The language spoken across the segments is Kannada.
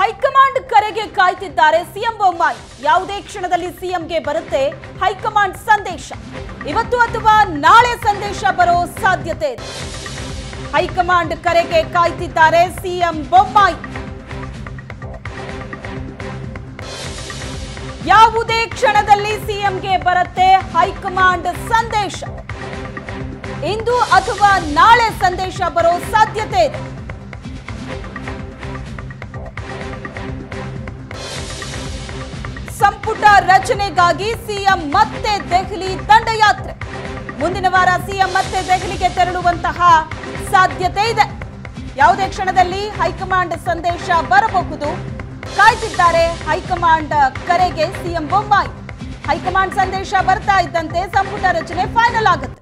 ಹೈಕಮಾಂಡ್ ಕರೆಗೆ ಕಾಯ್ತಿದ್ದಾರೆ ಸಿಎಂ ಬೊಮ್ಮಾಯಿ ಯಾವುದೇ ಕ್ಷಣದಲ್ಲಿ ಸಿಎಂಗೆ ಬರುತ್ತೆ ಹೈಕಮಾಂಡ್ ಸಂದೇಶ ಇವತ್ತು ಅಥವಾ ನಾಳೆ ಸಂದೇಶ ಬರೋ ಸಾಧ್ಯತೆ ಇದೆ ಹೈಕಮಾಂಡ್ ಕರೆಗೆ ಕಾಯ್ತಿದ್ದಾರೆ ಸಿಎಂ ಬೊಮ್ಮಾಯಿ ಯಾವುದೇ ಕ್ಷಣದಲ್ಲಿ ಸಿಎಂಗೆ ಬರುತ್ತೆ ಹೈಕಮಾಂಡ್ ಸಂದೇಶ ಇಂದು ಅಥವಾ ನಾಳೆ ಸಂದೇಶ ಬರೋ ಸಾಧ್ಯತೆ ಇದೆ ಸಂಪುಟ ರಚನೆಗಾಗಿ ಸಿಎಂ ಮತ್ತೆ ದೆಹಲಿ ದಂಡಯಾತ್ರೆ ಮುಂದಿನ ವಾರ ಸಿಎಂ ಮತ್ತೆ ದೆಹಲಿಗೆ ತೆರಳುವಂತಹ ಸಾಧ್ಯತೆ ಇದೆ ಯಾವುದೇ ಕ್ಷಣದಲ್ಲಿ ಹೈಕಮಾಂಡ್ ಸಂದೇಶ ಬರಬಹುದು ಕಾಯ್ತಿದ್ದಾರೆ ಹೈಕಮಾಂಡ್ ಕರೆಗೆ ಸಿಎಂ ಬೊಮ್ಮಾಯಿ ಹೈಕಮಾಂಡ್ ಸಂದೇಶ ಬರ್ತಾ ಇದ್ದಂತೆ ಸಂಪುಟ ರಚನೆ ಫೈನಲ್ ಆಗುತ್ತೆ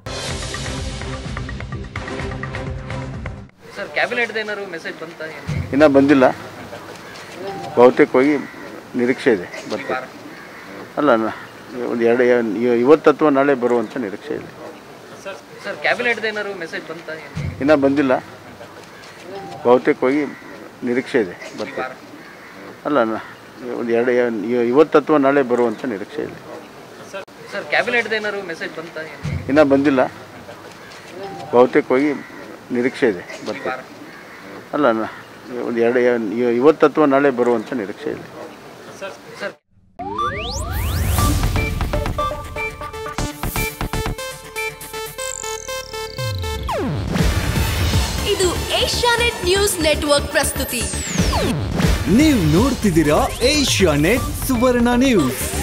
ಸರ್ ಕ್ಯಾಬಿನೆಟ್ ಏನಾದ್ರು ಮೆಸೇಜ್ ಬಂತ ಇನ್ನೂ ಬಂದಿಲ್ಲ ಬಹುತೇಕವಾಗಿ ನಿರೀಕ್ಷೆ ಇದೆ ಬರ್ತಾರೆ ಅಲ್ಲ ನ- ಒಂದು ಎರಡು ಇವ- ಇವತ್ತು ಅಥವಾ ನಾಳೆ ಬರುವಂಥ ನಿರೀಕ್ಷೆ ಇದೆ ಸರ್ ಕ್ಯಾಬಿನೆಟ್ ಏನಾದ್ರು ಮೆಸೇಜ್ ಬಂತ ಇನ್ನೂ ಬಂದಿಲ್ಲ ಬಹುತೇಕವಾಗಿ ನಿರೀಕ್ಷೆ ಇದೆ ಬರ್ತಾರೆ ಅಲ್ಲ ನ- ಒಂದು ಎರಡು ಇವ- ಇವತ್ತು ಅಥವಾ ನಾಳೆ ಬರುವಂಥ ನಿರೀಕ್ಷೆ ಇದೆ ಸರ್ ಕ್ಯಾಬಿನೆಟ್ ಏನಾದ್ರು ಮೆಸೇಜ್ ಬಂತ ಇನ್ನೂ ಬಂದಿಲ್ಲ ಬಹುತೇಕವಾಗಿ ನಿರೀಕ್ಷೆ ಇದೆ ಬರ್ತಾರೆ ಅಲ್ಲ ನ- ಒಂದು ಎರಡು ಇವ- ಇವತ್ತು ಅಥವಾ ನಾಳೆ ಬರುವಂಥ ನಿರೀಕ್ಷೆ ಇದೆ ಸರ್ ಇದು ಏಷ್ಯಾನೆಟ್ ನ್ಯೂಸ್ ನೆಟ್ವರ್ಕ್ ಪ್ರಸ್ತುತಿ ನೀವು ನೋಡ್ತಿದ್ದೀರಾ ಏಷ್ಯಾ ನೆಟ್ ಸುವರ್ಣ ನ್ಯೂಸ್